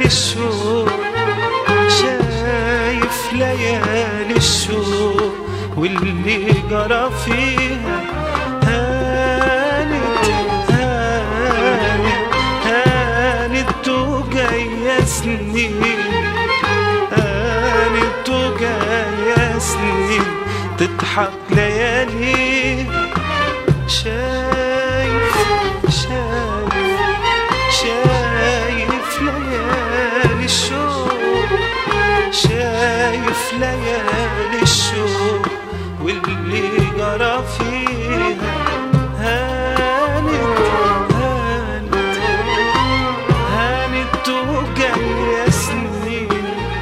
الشوق شايف ليالي الشوق واللي جرى فيها هانت هانت هانت وجاية سنين هانت وجاية سنين تضحك ليالي شايف شايف شايف ليالي الشوق شايف ليالي الشوق واللي جرى فيها هانت هانت هانت وجاية سنين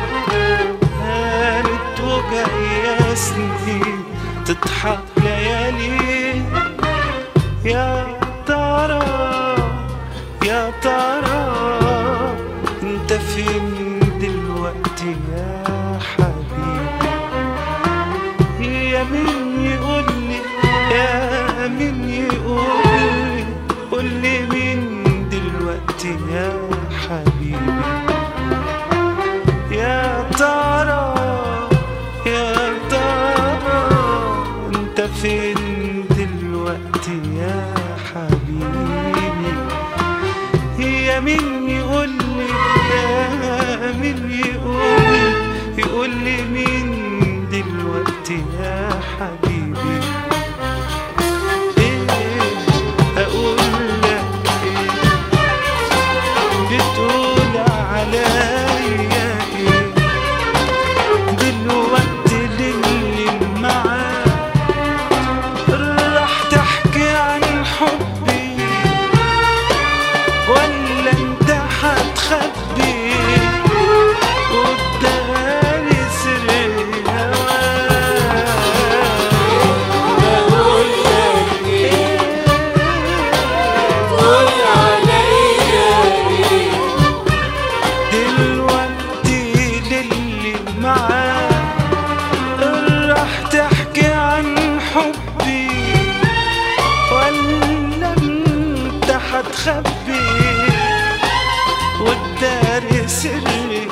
هانت وجاية سنين تضحك ليالي يا ترى يا ترى انت فين دلوقتي يا حبيبي يا مين يقول لي يا مين يقول لي قول لي مين دلوقتي يا حبيبي يا ترى يا ترى انت فين دلوقتي يا حبيبي يا مين يقول لي يا مين يقول لي يقول لي مين دلوقتي يا حبيبي ايه اقول لك ايه بتقول عليا ايه دلوقتي للي معاك راح تحكي عن حبي ولا انت هتخبي قدامي سر هواك بقول لك ايه قول عليا ايه دلوقتي للي معاك راح تحكي عن حبي ولا انت هتخبي والدار سري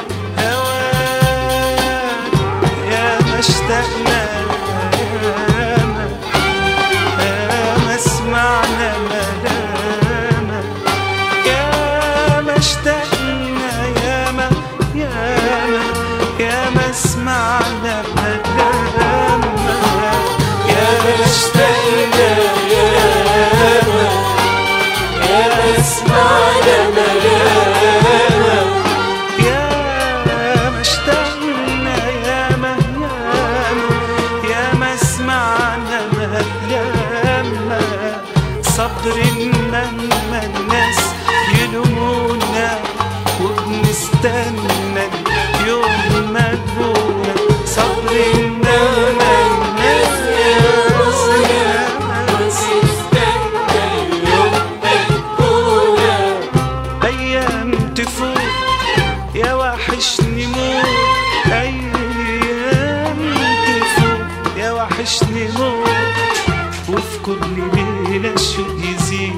هواك يا ما اشتقنا ياما ياما سمعنا ملامك يا ما اشتقنا يا ما يا ما يا ما سمعنا ملامك يا ما اشتقنا ياما يا اسمعنا ملامك يا ما اشتقنا يا ما يا ما يا ما سمعنا ملامة صبر مهما الناس يلومونا وبنستنى يوم ما تبونا صبر مهما الناس يلومونا وتستنى اليوم تكونا ايام تفوت يا وحشني موت ايام تفوت يا وحشني موت وفي كل ليله الشوق يزيد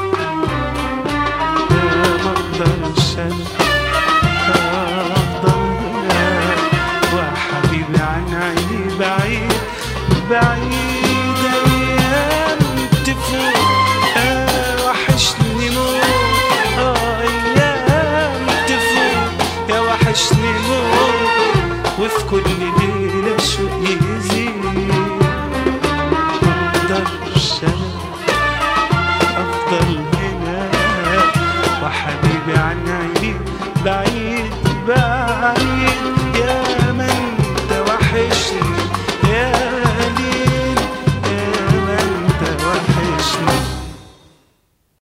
يا ما اقدرش انا افضل هنا وحبيبي عن عيني بعيد بعيد ايام تفوت آه وحشني موت آه ايام تفوت يا وحشني موت وفي كل ليله الشوق يزيد مقدرش انا افضل هنا وحبيبي عن عيني بعيد بعيد